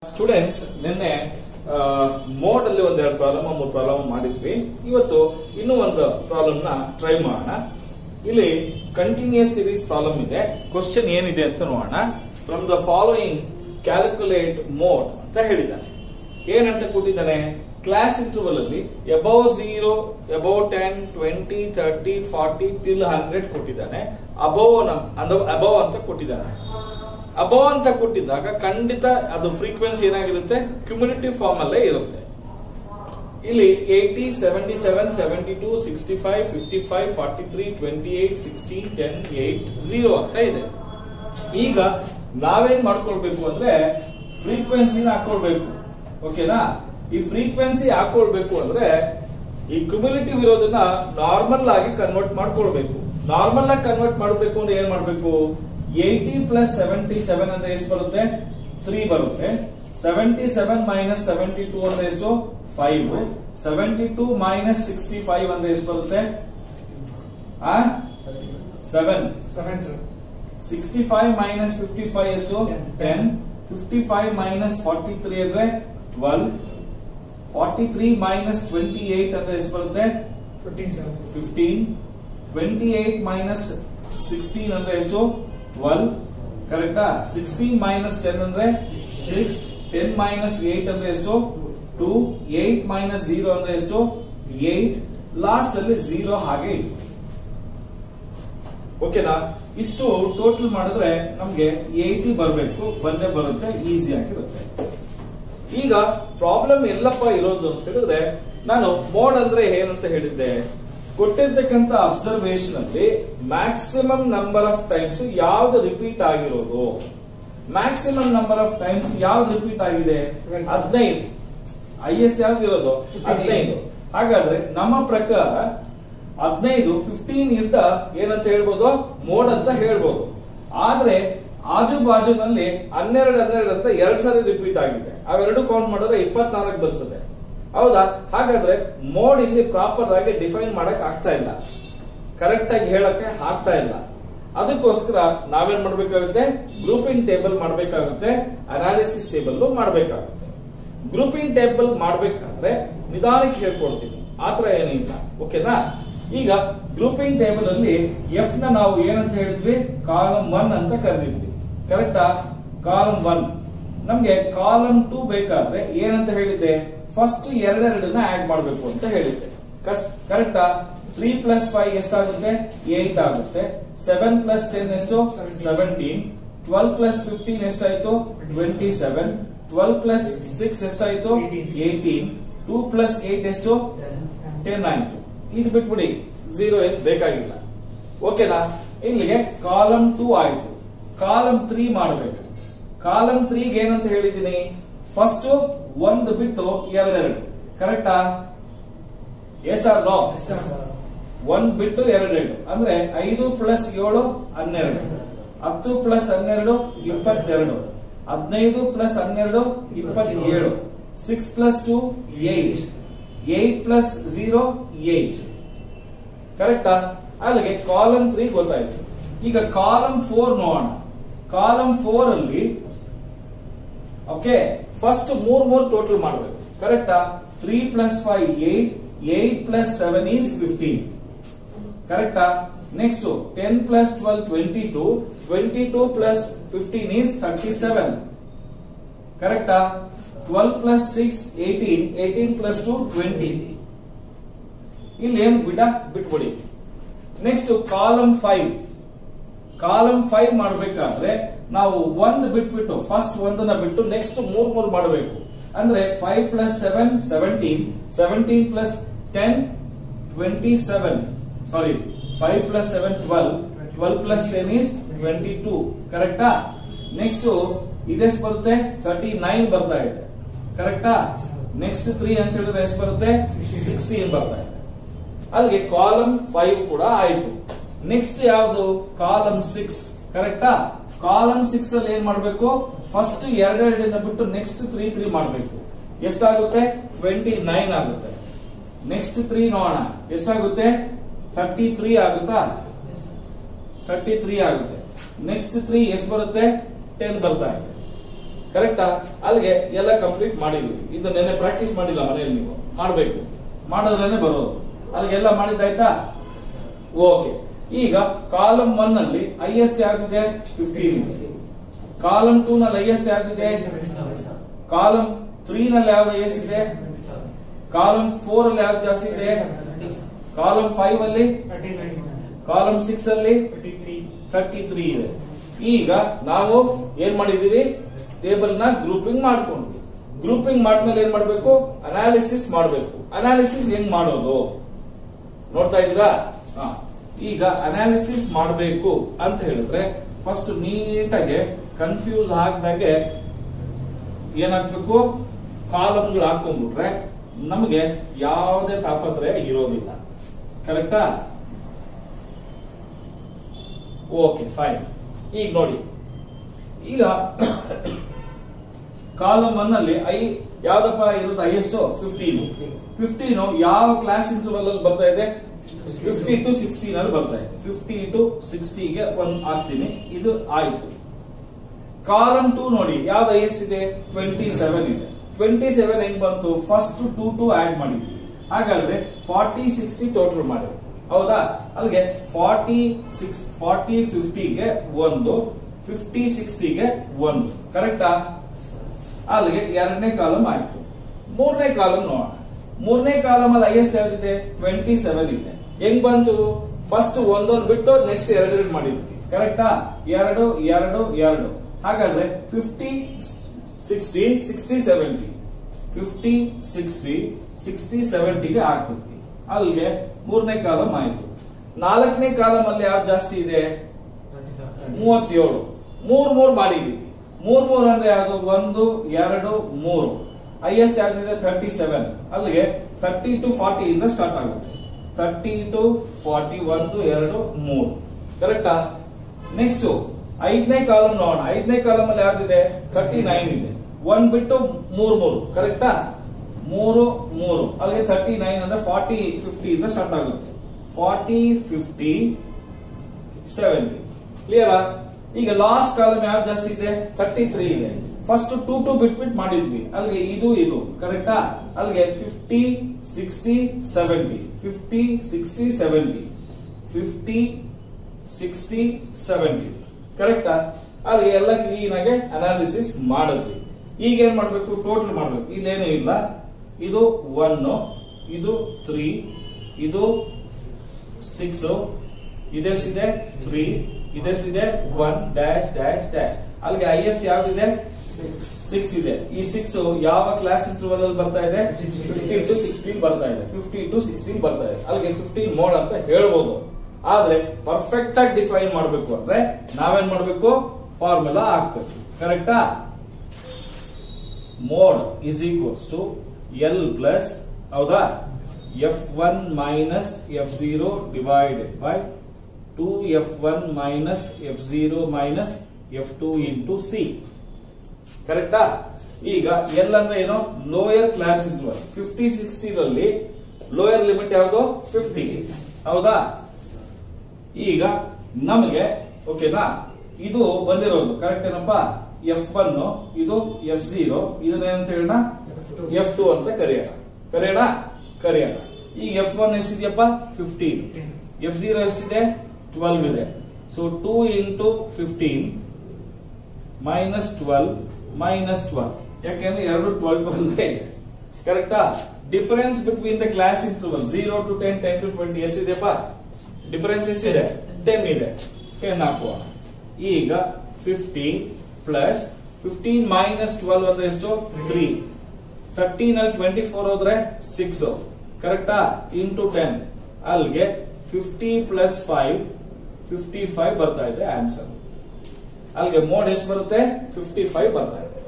Students ನಿನ್ನೆ mode ಅಲ್ಲಿ ಒಂದೆರಡು ಪ್ರಾಬ್ಲಮ್ ಮೂರು ಪ್ರಾಬ್ಲಮ್ ಮಾಡಿದ್ವಿ ಇವತ್ತು ಇನ್ನೂ ಒಂದು ಪ್ರಾಬ್ಲಮ್ ನ ಟ್ರೈ ಮಾಡೋಣ ಇಲ್ಲಿ ಕಂಟಿನ್ಯೂಸ್ ಸೀರೀಸ್ ಪ್ರಾಬ್ಲಮ್ ಇದೆ ಕ್ವಶನ್ ಏನಿದೆ ಅಂತ ನೋಡೋಣ from the following calculate mode ಅಂತ ಹೇಳಿದ್ದಾನೆ ಏನಂತ ಕೊಟ್ಟಿದ್ದಾನೆ ಕ್ಲಾಸ್ ಇಂಟರ್ವಲ್ ಅಲ್ಲಿ above zero above ten twenty thirty forty till hundred ಕೊಟ್ಟಿದ್ದಾನೆ ಅಬೌವ್ ಅಬೌವ್ ಅಂತ ಕೊಟ್ಟಿದ್ದಾನೆ ಅಬೌವ್ ಅಂತ ಕೊಟ್ಟಿದ್ದಾಗ ಖಂಡಿತ ಅದು ಫ್ರೀಕ್ವೆನ್ಸಿ ಏನಾಗಿರುತ್ತೆ ಕ್ಯುಮ್ಯುನಿಟಿವ್ ಫಾರ್ಮ್ ಅಲ್ಲೇ ಇರುತ್ತೆ ಇಲ್ಲಿ eighty seventy seven seventy two sixty five fifty five forty three twenty eight sixteen ten eight zero ಅಂತ ಇದೆ ಈಗ ನಾವೇನ್ ಮಾಡ್ಕೊಳ್ಬೇಕು ಅಂದ್ರೆ ಫ್ರೀಕ್ವೆನ್ಸಿನ ಹಾಕೊಳ್ಬೇಕು ಓಕೆನಾ ಈ ಫ್ರೀಕ್ವೆನ್ಸಿ ಹಾಕೊಳ್ಬೇಕು ಅಂದ್ರೆ ಈ ಕ್ಯುಮ್ಯುಲೇಟಿವ್ ಇರೋದನ್ನ ನಾರ್ಮಲ್ ಆಗಿ ಕನ್ವರ್ಟ್ ಮಾಡ್ಕೊಳ್ಬೇಕು ನಾರ್ಮಲ್ ಆಗಿ ಕನ್ವರ್ಟ್ ಮಾಡಬೇಕು ಅಂದ್ರೆ ಏನ್ ಮಾಡ್ಬೇಕು ಏಯ್ಟಿ ಪ್ಲಸ್ ಸೆವೆಂಟಿ ಸೆವೆನ್ ಅಂದ್ರೆ ಎಷ್ಟು ಬರುತ್ತೆ ತ್ರೀ ಬರುತ್ತೆ seventy seven minus seventy two ಅಂದ್ರೆ ಎಷ್ಟು five seventy two minus sixty five ಅಂದ್ರೆ ಎಷ್ಟು ಬರುತ್ತೆ ಆ seven seven sir sixty five minus fifty five ಎಷ್ಟು ten fifty five minus forty three ಅಂದ್ರೆ twelve forty three minus twenty eight ಅಂದ್ರೆ ಎಷ್ಟು ಬರುತ್ತೆ fifteen sir fifteen twenty eight minus sixteen ಅಂದ್ರೆ ಎಷ್ಟು ಟ್ವೆಲ್ ಕರೆಕ್ಟಾ ಸಿಕ್ಸ್ಟೀನ್ ಮೈನಸ್ ಟೆನ್ ಅಂದ್ರೆ six ten minus eight ಅಂದ್ರೆ ಎಷ್ಟು ಟೂ ಏಟ್ ಮೈನಸ್ ಜೀರೋ ಅಂದ್ರೆ ಎಷ್ಟು ಏಟ್ ಲಾಸ್ಟ್ ಅಲ್ಲಿ ಝೀರೋ ಹಾಗೆ ಇಟ್ಟು ಓಕೆನಾ ಇಷ್ಟು ಟೋಟಲ್ ಮಾಡಿದ್ರೆ ನಮ್ಗೆ ಏಯ್ಟಿ ಬರಬೇಕು ಬಂದೇ ಬರುತ್ತೆ ಈಸಿ ಆಗಿರುತ್ತೆ ಈಗ ಪ್ರಾಬ್ಲಮ್ ಎಲ್ಲಪ್ಪ ಇರೋದು ಅಂತ ಹೇಳಿದ್ರೆ ನಾನು ಮೋಡ್ ಅಂದ್ರೆ ಏನಂತ ಹೇಳಿದ್ದೆ ಕೊಟ್ಟಿರ್ತಕ್ಕಂಥ ಅಬ್ಸರ್ವೇಷನ್ ಅಲ್ಲಿ ಮ್ಯಾಕ್ಸಿಮಮ್ ನಂಬರ್ ಆಫ್ ಟೈಮ್ಸ್ ಯಾವ್ದು ರಿಪೀಟ್ ಆಗಿರೋದು ಮ್ಯಾಕ್ಸಿಮಮ್ ನಂಬರ್ ಆಫ್ ಟೈಮ್ಸ್ ಯಾವ್ದು ರಿಪೀಟ್ ಆಗಿದೆ ಹದಿನೈದು ಹೈಯೆಸ್ಟ್ ಯಾವ್ದು ಇರೋದು ಹದಿನೈದು ಹಾಗಾದ್ರೆ ನಮ್ಮ ಪ್ರಕಾರ ಹದಿನೈದು ಫಿಫ್ಟೀನ್ ಇಸ್ ದ ಏನಂತ ಹೇಳ್ಬೋದು ಮೋಡ್ ಅಂತ ಹೇಳ್ಬೋದು ಆದ್ರೆ ಆಜು ಬಾಜುನಲ್ಲಿ ಹನ್ನೆರಡು ಹನ್ನೆರಡು ಅಂತ ಎರಡ್ ಸಾರಿ ರಿಪೀಟ್ ಆಗಿದೆ ಅವೆರಡು ಕೌಂಟ್ ಮಾಡಿದ್ರೆ ಇಪ್ಪತ್ನಾಲ್ಕು ಬರ್ತದೆ ಹೌದಾ ಹಾಗಾದ್ರೆ ಮೋಡ್ ಇಲ್ಲಿ ಪ್ರಾಪರ್ ಆಗಿ ಡಿಫೈನ್ ಮಾಡಕ್ ಆಗ್ತಾ ಇಲ್ಲ ಕರೆಕ್ಟ್ ಆಗಿ ಹೇಳಕ್ಕೆ ಆಗ್ತಾ ಇಲ್ಲ ಅದಕ್ಕೋಸ್ಕರ ನಾವೇನ್ ಮಾಡ್ಬೇಕಾಗುತ್ತೆ ಗ್ರೂಪಿಂಗ್ ಟೇಬಲ್ ಮಾಡ್ಬೇಕಾಗುತ್ತೆ ಅನಾಲಿಸಿಸ್ ಟೇಬಲ್ ಮಾಡ್ಬೇಕಾಗುತ್ತೆ ಗ್ರೂಪಿಂಗ್ ಟೇಬಲ್ ಮಾಡ್ಬೇಕಾದ್ರೆ ನಿಧಾನಕ್ಕೆ ಹೇಳ್ಕೊಡ್ತೀನಿ ಆತರ ಏನಿಲ್ಲ ಓಕೆನಾ ಈಗ ಗ್ರೂಪಿಂಗ್ ಟೇಬಲ್ ಅಲ್ಲಿ ಎಫ್ ನ ನಾವು ಏನಂತ ಹೇಳಿದ್ವಿ ಕಾಲಮ್ ಒನ್ ಅಂತ ಕರೆದಿದ್ವಿ ಕರೆಕ್ಟಾ ಕಾಲಮ್ ಒನ್ ನಮ್ಗೆ ಕಾಲಮ್ ಟೂ ಬೇಕಾದ್ರೆ ಏನಂತ ಹೇಳಿದ್ದೆ ಫಸ್ಟ್ ಎರಡೆರಡನ್ನ ಆಡ್ ಮಾಡಬೇಕು ಅಂತ ಹೇಳಿದ್ದೆ ಕರೆಕ್ಟಾ ತ್ರೀ ಪ್ಲಸ್ ಫೈವ್ ಎಷ್ಟಾಗುತ್ತೆ ಏಟ್ ಆಗುತ್ತೆ ಸೆವೆನ್ ಪ್ಲಸ್ ಟೆನ್ ಎಷ್ಟು ಸೆವೆಂಟೀನ್ ಟ್ವೆಲ್ ಪ್ಲಸ್ ಫಿಫ್ಟೀನ್ ಎಷ್ಟಾಯ್ತು twenty seven twelve plus six ಎಷ್ಟಾಯ್ತು ಏಟೀನ್ ಟೂ ಪ್ಲಸ್ ಏಟ್ ಎಷ್ಟು ಟೆನ್ ಆಯ್ತು ಇದು ಬಿಟ್ಬಿಡಿ ಝೀರೋ ಏನ್ ಬೇಕಾಗಿಲ್ಲ ಓಕೆನಾ ಇಲ್ಲಿಗೆ ಕಾಲಮ್ ಟೂ ಆಯ್ತು ಕಾಲಮ್ ತ್ರೀ ಮಾಡಬೇಕು ಕಾಲಮ್ ತ್ರೀಗೆ ಏನಂತ ಹೇಳಿದ್ದೀನಿ ಫಸ್ಟ್ ಒಂದು ಬಿಟ್ಟು ಎರಡೆರಡು ಕರೆಕ್ಟಾ ಎಸ್ ಆರ್ ನೋ ಒಂದ್ ಬಿಟ್ಟು ಎರಡೆರಡು ಅಂದ್ರೆ ಐದು ಪ್ಲಸ್ ಏಳು ಹನ್ನೆರಡು ಹತ್ತು ಪ್ಲಸ್ ಹನ್ನೆರಡು ಇಪ್ಪತ್ತೆರಡು ಹದಿನೈದು ಪ್ಲಸ್ ಹನ್ನೆರಡು ಇಪ್ಪತ್ತೇಳು six plus two eight eight plus zero eight ಕರೆಕ್ಟಾ ಅಲ್ಲಿಗೆ ಕಾಲಮ್ ತ್ರೀ ಗೊತ್ತಾಯ್ತು ಈಗ ಕಾಲಮ್ ಫೋರ್ ನೋಡೋಣ ಕಾಲಮ್ ಫೋರ್ ಅಲ್ಲಿ ಓಕೆ ಫಸ್ಟ್ ಮೂರ್ ಮೂರ್ ಟೋಟಲ್ ಮಾಡಬೇಕು ಕರೆಕ್ಟಾ three plus five eight eight plus seven is fifteen ಕರೆಕ್ಟಾ next ten plus twelve twenty two twenty two plus fifteen is thirty seven ಕರೆಕ್ಟಾ twelve plus six eighteen eighteen plus two twenty ಇಲ್ಲಿ ಏನು ಬಿಡ ಬಿಟ್ಬಿಡಿ next column five column five ಮಾಡಬೇಕಾದ್ರೆ ನಾವು ಒಂದು ಬಿಟ್ಬಿಟ್ಟು ಫಸ್ಟ್ ಒಂದನ್ನ ಬಿಟ್ಟು ನೆಕ್ಸ್ಟ್ ಮೂರ್ ಮೂರ್ ಮಾಡಬೇಕು ಅಂದ್ರೆ five plus seven seventeen seventeen plus ten twenty seven sorry five plus seven twelve twelve plus ten is twenty two ಕರೆಕ್ಟಾ ನೆಕ್ಸ್ಟ್ ಇದೆಷ್ಟು ಬರುತ್ತೆ ತರ್ಟಿ ನೈನ್ ಬರ್ತಾ ಇದೆ ಕರೆಕ್ಟಾ ನೆಕ್ಸ್ಟ್ ತ್ರೀ ಅಂತ ಹೇಳಿದ್ರೆ ಎಷ್ಟು ಬರುತ್ತೆ ಸಿಕ್ಸ್ಟೀನ್ ಬರ್ತಾ ಇದೆ ಅಲ್ಲಿಗೆ ಕಾಲಮ್ ಫೈವ್ ಕೂಡ ಆಯ್ತು ನೆಕ್ಸ್ಟ್ ಯಾವುದು ಕಾಲಮ್ ಸಿಕ್ಸ್ ಕರೆಕ್ಟಾ ಕಾಲಮ್ ಸಿಕ್ಸ್ ಅಲ್ಲಿ ಏನ್ ಮಾಡ್ಬೇಕು ಫಸ್ಟ್ ಎರಡೆರಡನ್ನ ಬಿಟ್ಟು ನೆಕ್ಸ್ಟ್ ತ್ರೀ ತ್ರೀ ಮಾಡಬೇಕು ಎಷ್ಟಾಗುತ್ತೆ ಟ್ವೆಂಟಿ ನೈನ್ ಆಗುತ್ತೆ ನೆಕ್ಸ್ಟ್ ತ್ರೀ ನೋಡೋಣ ಎಷ್ಟಾಗುತ್ತೆ ಥರ್ಟಿ ತ್ರೀ ಆಗುತ್ತಾ ಥರ್ಟಿ ತ್ರೀ ಆಗುತ್ತೆ ನೆಕ್ಸ್ಟ್ ತ್ರೀ ಎಷ್ಟು ಬರುತ್ತೆ ಟೆನ್ ಬರ್ತಾ ಇದೆ ಕರೆಕ್ಟಾ ಅಲ್ಲಿಗೆ ಎಲ್ಲ ಕಂಪ್ಲೀಟ್ ಮಾಡಿದ್ವಿ ಇದು ನೆನ್ನೆ ಪ್ರಾಕ್ಟೀಸ್ ಮಾಡಿಲ್ಲ ಮನೆಯಲ್ಲಿ ನೀವು ಮಾಡಬೇಕು ಮಾಡಿದ್ರೇನೆ ಬರೋದು ಅಲ್ಲಿಗೆಲ್ಲ ಮಾಡಿದ್ದಾಯ್ತಾ ಓಕೆ ಈಗ ಕಾಲಮ್ ಒನ್ ಅಲ್ಲಿ ಹೈಯೆಸ್ಟ್ ಯಾವ್ದಿದೆ ಫಿಫ್ಟೀನ್ ಕಾಲಮ್ ಟೂ ನಲ್ಲಿ ಹೈಯೆಸ್ಟ್ ಯಾವ್ದಿದೆ ಕಾಲಮ್ ತ್ರೀ ನಲ್ಲಿ ಯಾವ್ದು ಹೈಯೆಸ್ಟ್ ಇದೆ ಕಾಲಮ್ ಫೋರ್ ಅಲ್ಲಿ ಯಾವ್ದು ಜಾಸ್ತಿ ಇದೆ ಕಾಲಮ್ ಫೈವ್ ಅಲ್ಲಿ ಕಾಲಮ್ ಸಿಕ್ಸ್ ಅಲ್ಲಿ ತರ್ಟಿ ತ್ರೀ ಇದೆ ಈಗ ನಾವು ಏನ್ ಮಾಡಿದೀವಿ ಟೇಬಲ್ ನ ಗ್ರೂಪಿಂಗ್ ಮಾಡ್ಕೊಂಡ್ವಿ ಗ್ರೂಪಿಂಗ್ ಮಾಡ್ಮೇಲೆ ಏನ್ ಮಾಡ್ಬೇಕು ಅನಾಲಿಸಿಸ್ ಮಾಡ್ಬೇಕು ಅನಾಲಿಸಿಸ್ ಹೆಂಗ್ ಮಾಡೋದು ನೋಡ್ತಾ ಇದ್ದೀರಾ ಹಾ. ಈಗ ಅನಾಲಿಸಿಸ್ ಮಾಡಬೇಕು ಅಂತ ಹೇಳಿದ್ರೆ ಫಸ್ಟ್ ನೀಟಾಗಿ ಕನ್ಫ್ಯೂಸ್ ಆಗದಾಗೆ ಏನಾಗ್ಬೇಕು ಕಾಲಮ್ಗಳು ಹಾಕೊಂಡ್ಬಿಟ್ರೆ ನಮಗೆ ಯಾವುದೇ ತಾಪತ್ರಯ ಇರೋದಿಲ್ಲ ಕರೆಕ್ಟಾ ಓಕೆ ಫೈನ್ ಈಗ ನೋಡಿ ಈಗ ಕಾಲಮ್ ಒನ್ ಅಲ್ಲಿ ಐ ಯಾವ್ದಪ್ಪ ಇರೋದು ಹೈಯೆಸ್ಟ್ ಫಿಫ್ಟೀನ್ ಫಿಫ್ಟೀನ್ ಯಾವ ಕ್ಲಾಸ್ ಇಂಟರ್ವಲ್ ಅಲ್ಲಿ ಬರ್ತಾ ಇದೆ ಫಿಫ್ಟಿ ಟು ಸಿಕ್ಸ್ಟೀನ್ ಅಲ್ಲಿ ಬರ್ತಾ ಇದೆ ಫಿಫ್ಟಿ ಟು ಸಿಕ್ಸ್ಟಿಗೆ ಒಂದ್ ಹಾಕ್ತೀನಿ ಇದು ಆಯ್ತು ಕಾಲಮ್ ಟು ನೋಡಿ ಯಾವ್ದು ಹೈಯೆಸ್ಟ್ ಇದೆ ಟ್ವೆಂಟಿ ಸೆವೆನ್ ಇದೆ ಟ್ವೆಂಟಿ ಸೆವೆನ್ ಹೆಂಗ್ ಬಂತು ಫಸ್ಟ್ ಟು ಟು ಆಡ್ ಮಾಡಿದ್ವಿ ಹಾಗಾದ್ರೆ ಫಾರ್ಟಿ ಸಿಕ್ಸ್ಟಿ ಟೋಟಲ್ ಮಾಡಿದ್ವಿ ಹೌದಾ ಅಲ್ಲಿಗೆ ಫಾರ್ಟಿ ಸಿಕ್ಸ್ ಫಾರ್ಟಿ ಫಿಫ್ಟಿಗೆ ಒಂದು ಫಿಫ್ಟಿ ಸಿಕ್ಸ್ಟಿಗೆ ಒಂದು ಕರೆಕ್ಟಾ ಅಲ್ಲಿಗೆ ಎರಡನೇ ಕಾಲಮ್ ಆಯ್ತು ಮೂರನೇ ಕಾಲಮ್ ನೋಡೋಣ ಮೂರನೇ ಕಾಲಮ್ ಅಲ್ಲಿ ಹೈಯೆಸ್ಟ್ ಯಾವ್ದಿದೆ ಟ್ವೆಂಟಿ ಸೆವೆನ್ ಇದೆ ಹೆಂಗ್ ಬಂತು ಫಸ್ಟ್ ಒಂದೊಂದು ಬಿಟ್ಟು ನೆಕ್ಸ್ಟ್ ಎರಡು ಮಾಡಿದ್ವಿ ಕರೆಕ್ಟಾ ಎರಡು ಎರಡು ಎರಡು ಹಾಗಾದ್ರೆ fifty sixty sixty seventy fifty sixty sixty ಸೆವೆಂಟಿಗೆ ಹಾಕ್ಬಿಟ್ವಿ ಅಲ್ಲಿಗೆ ಮೂರನೇ ಕಾಲಮ್ ಆಯ್ತು ನಾಲ್ಕನೇ ಕಾಲಮ್ ಅಲ್ಲಿ ಯಾವ್ದು ಜಾಸ್ತಿ ಇದೆ ಮೂವತ್ತೇಳು ಮೂರ್ ಮೂರ್ ಮಾಡಿದೀವಿ ಮೂರ್ ಮೂರ್ ಅಂದ್ರೆ ಯಾವ್ದು ಒಂದು ಎರಡು ಮೂರು ಹೈಯೆಸ್ಟ್ ಯಾವ್ದಿದೆ ಥರ್ಟಿ ಸೆವೆನ್ ಅಲ್ಲಿಗೆ ತರ್ಟಿ ಟು ಫಾರ್ಟಿ ಇಂದ ಸ್ಟಾರ್ಟ್ ಆಗುತ್ತೆ ತರ್ಟಿ ಟು ಫಾರ್ಟಿ ಒಂದು ಎರಡು ಮೂರು ಕರೆಕ್ಟಾ ನೆಕ್ಸ್ಟ್ ಐದನೇ ಕಾಲಮ್ ನೋಡೋಣ ಐದನೇ ಕಾಲಮ್ ಅಲ್ಲಿ ಯಾವ್ದಿದೆ ಥರ್ಟಿ ನೈನ್ ಇದೆ ಒಂದ್ ಬಿಟ್ಟು ಮೂರ್ ಮೂರು ಕರೆಕ್ಟಾ ಮೂರು ಮೂರು ಅಲ್ಲಿಗೆ ಥರ್ಟಿ ನೈನ್ ಅಂದ್ರೆ ಫಾರ್ಟಿ ಫಿಫ್ಟಿ ಇಂದ ಸ್ಟಾರ್ಟ್ ಆಗುತ್ತೆ ಫಾರ್ಟಿ ಫಿಫ್ಟಿ ಸೆವೆಂಟಿ ಕ್ಲಿಯರಾ ಈಗ ಲಾಸ್ಟ್ ಕಾಲಮ್ ಯಾವ್ದು ಜಾಸ್ತಿ ಇದೆ ಥರ್ಟಿ ತ್ರೀ ಇದೆ ಫಸ್ಟ್ ಟೂ ಟು ಬಿಟ್ ಬಿಟ್ ಮಾಡಿದ್ವಿ ಅಲ್ಲಿಗೆ ಇದು ಇದು ಕರೆಕ್ಟಾ ಅಲ್ಲಿಗೆ fifty sixty seventy fifty sixty seventy fifty sixty seventy ಕರೆಕ್ಟಾ ಅಲ್ಲಿಗೆ ಎಲ್ಲ ಕ್ಲೀನ್ ಆಗಿ ಅನಾಲಿಸಿಸ್ ಮಾಡಿದ್ವಿ ಈಗ ಏನ್ ಮಾಡ್ಬೇಕು ಟೋಟಲ್ ಮಾಡ್ಬೇಕು ಇಲ್ಲೇನು ಇಲ್ಲ ಇದು ಒನ್ ಇದು ತ್ರೀ ಇದು ಸಿಕ್ಸ್ ಇದೆಷ್ಟಿದೆ ತ್ರೀ ಇದೆಷ್ಟಿದೆ ಒನ್ ಡ್ಯಾಶ್ ಡ್ಯಾಶ್ ಡ್ಯಾಶ್ ಅಲ್ಲಿಗೆ ಹೈಯೆಸ್ಟ್ ಯಾವ್ದಿದೆ ಸಿಕ್ಸ್ ಇದೆ ಈ ಸಿಕ್ಸ್ ಯಾವ ಕ್ಲಾಸ್ ಇಂಟರ್ವಲ್ ಅಲ್ಲಿ ಬರ್ತಾ ಇದೆ ಫಿಫ್ಟೀನ್ ಟು ಸಿಕ್ಸ್ಟೀನ್ ಬರ್ತಾ ಇದೆ ಫಿಫ್ಟಿ ಟು ಸಿಕ್ಸ್ಟೀನ್ ಬರ್ತಾ ಇದೆ ಅಲ್ಲಿಗೆ ಫಿಫ್ಟೀನ್ ಮೋಡ್ ಅಂತ ಹೇಳ್ಬೋದು ಆದ್ರೆ ಪರ್ಫೆಕ್ಟ್ ಆಗಿ ಡಿಫೈನ್ ಮಾಡ್ಬೇಕು ಅಂದ್ರೆ ನಾವೇನ್ ಮಾಡ್ಬೇಕು ಫಾರ್ಮುಲಾ ಹಾಕ್ಬೇಕು ಕರೆಕ್ಟಾ mode is equals to L plus ಹೌದಾ F one minus F zero divided by two F one minus F zero minus F two into C ಕರೆಕ್ಟಾ ಈಗ ಎಲ್ ಅಂದ್ರೆ ಏನು ಲೋಯರ್ ಕ್ಲಾಸ್ ಇಂಟರ್ವಲ್ ಫಿಫ್ಟಿ ಸಿಕ್ಸ್ಟಿನಲ್ಲಿ ಲೋಯರ್ ಲಿಮಿಟ್ ಯಾವುದು fifty ಹೌದಾ ಈಗ ನಮಗೆ ಓಕೆನಾ ಇದು ಬಂದಿರೋದು ಕರೆಕ್ಟ್ ಏನಪ್ಪಾ ಎಫ್ ಒನ್ ಇದು ಎಫ್ ಜೀರೋ ಇದನ್ನೇನಂತ ಹೇಳೋಣ ಎಫ್ ಟು ಅಂತ ಕರೆಯೋಣ ಕರೆಯೋಣ ಕರೆಯೋಣ ಈಗ ಎಫ್ ಒನ್ ಎಷ್ಟಿದೆಯಪ್ಪ ಫಿಫ್ಟೀನ್ ಎಫ್ ಜೀರೋ ಎಷ್ಟಿದೆ ಟ್ವೆಲ್ವ್ ಇದೆ so two into fifteen minus twelve minus twelve ಯಾಕೆಂದ್ರೆ ಎರಡು ಟ್ವೆಲ್ ಟ್ವೆಲ್ ಇದೆ ಕರೆಕ್ಟಾ difference between the class interval zero to ten ten to twenty ಎಷ್ಟಿದೆಪ್ಪ ಡಿಫರೆನ್ಸ್ ಎಷ್ಟಿದೆ ಟೆನ್ ಇದೆ ಟೆನ್ ಹಾಕುವ ಈಗ fifteen plus fifteen minus twelve ಅಂದ್ರೆ ಎಷ್ಟು ತ್ರೀ ತರ್ಟೀನ್ ಅಲ್ಲಿ ಟ್ವೆಂಟಿ ಫೋರ್ ಹೋದ್ರೆ ಸಿಕ್ಸ್ ಕರೆಕ್ಟಾ ಇಂಟು ಟೆನ್ ಅಲ್ಲಿಗೆ fifty plus five fifty five ಬರ್ತಾ ಇದೆ ಆನ್ಸರ್ ಅಲ್ಲಿಗೆ ಮೋಡ್ ಎಷ್ಟು ಬರುತ್ತೆ ಫಿಫ್ಟಿ ಫೈವ್ ಬರ್ತಾ ಇದೆ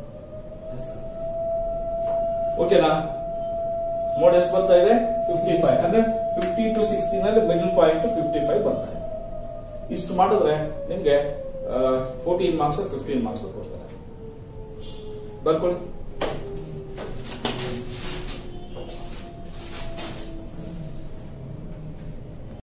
ಓಕೆನಾ ಮೋಡ್ ಎಷ್ಟು ಬರ್ತಾ ಇದೆ ಫಿಫ್ಟಿ ಫೈವ್ ಅಂದ್ರೆ ಫಿಫ್ಟಿ ಟು ಸಿಕ್ಸ್ಟೀನ್ ಅಲ್ಲಿ ಮಿಡಲ್ ಪಾಯಿಂಟ್ ಫಿಫ್ಟಿ ಫೈವ್ ಬರ್ತಾ ಇದೆ ಇಷ್ಟು ಮಾಡಿದ್ರೆ ನಿಮ್ಗೆ ಫೋರ್ಟೀನ್ ಮಾರ್ಕ್ಸ್ ಫಿಫ್ಟೀನ್ ಮಾರ್ಕ್ಸ್ ಕೊಡ್ತಾರೆ ಬರ್ಕೊಳ್ಳಿ